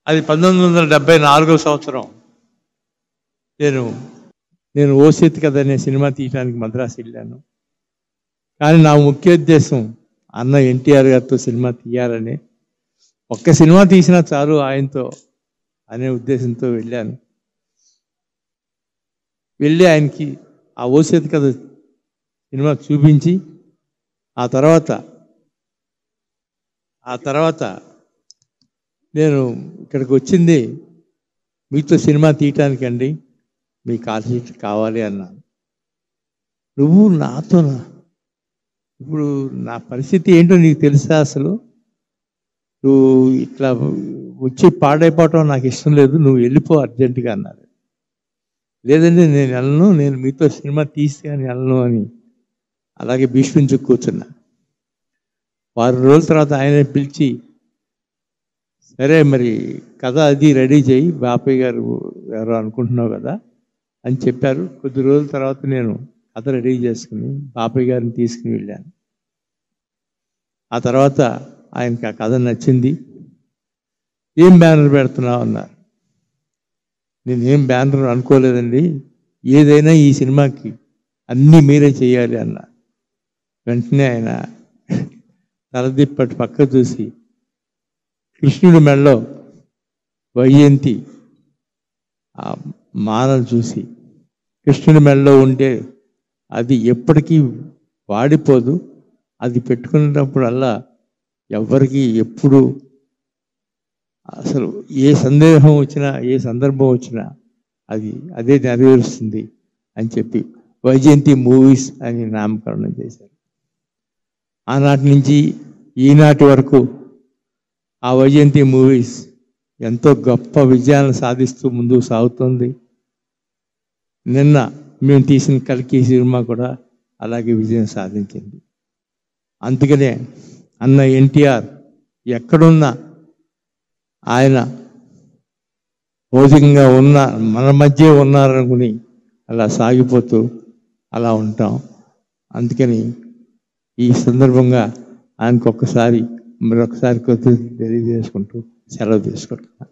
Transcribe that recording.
అది పంతొమ్మిది వందల డెబ్బై నాలుగో సంవత్సరం నేను నేను ఓసేత్ కథ అనే సినిమా తీయడానికి మద్రాసు వెళ్ళాను కానీ నా ముఖ్య ఉద్దేశం అన్న ఎన్టీఆర్ గారితో సినిమా తీయాలని ఒక్క సినిమా తీసినా చాలు ఆయనతో అనే ఉద్దేశంతో వెళ్ళాను వెళ్ళి ఆయనకి ఆ ఓసేత్ కథ సినిమా చూపించి ఆ తర్వాత ఆ తర్వాత నేను ఇక్కడికి వచ్చింది మీతో సినిమా తీయటానికండి మీ కాల్ షీట్ కావాలి అన్నాను నువ్వు నాతోనా ఇప్పుడు నా పరిస్థితి ఏంటో నీకు తెలుసా అసలు నువ్వు ఇట్లా వచ్చి పాడైపోవటం నాకు ఇష్టం లేదు నువ్వు వెళ్ళిపో అర్జెంటుగా అన్నారు లేదండి నేను వెళ్ళను నేను మీతో సినిమా తీస్తే అని వెళ్ళను అని అలాగే భీష్మించు కూర్చున్నా వారం రోజుల తర్వాత ఆయన పిలిచి సరే మరి కథ అది రెడీ చేయి బాపయ్య గారు ఎవరో అనుకుంటున్నావు కదా అని చెప్పారు కొద్ది రోజుల తర్వాత నేను కథ రెడీ చేసుకుని బాపయ్య గారిని తీసుకుని వెళ్ళాను ఆ తర్వాత ఆయనకి ఆ కథ నచ్చింది ఏం బ్యానర్ పెడుతున్నావు అన్నారు నేను ఏం బ్యానర్ అనుకోలేదండి ఏదైనా ఈ సినిమాకి అన్నీ మీరే చేయాలి అన్న వెంటనే ఆయన తలదిప్పటి పక్క చూసి కృష్ణుడి మెడలో వైజయంతి ఆ మాలను చూసి కృష్ణుడి మెడలో ఉండే అది ఎప్పటికీ వాడిపోదు అది పెట్టుకునేటప్పుడల్లా ఎవరికి ఎప్పుడు అసలు ఏ సందేహం వచ్చినా ఏ సందర్భం వచ్చినా అది అదే నెరవేరుస్తుంది అని చెప్పి వైజయంతి మూవీస్ అని నామకరణం చేశారు ఆనాటి నుంచి ఈనాటి వరకు ఆ వైజయంతి మూవీస్ ఎంతో గొప్ప విజయాలను సాధిస్తూ ముందుకు సాగుతుంది నిన్న మేము తీసిన కలికి సినిమా కూడా అలాగే విజయం సాధించింది అందుకనే అన్న ఎన్టీఆర్ ఎక్కడున్నా ఆయన భౌతికంగా ఉన్న మన మధ్య ఉన్నారనుకుని అలా సాగిపోతూ అలా ఉంటాం అందుకని ఈ సందర్భంగా ఆయనకు ఒక్కసారి మరొకసారి కొద్ది తెలియజేసుకుంటూ సెలవు తీసుకుంటున్నాను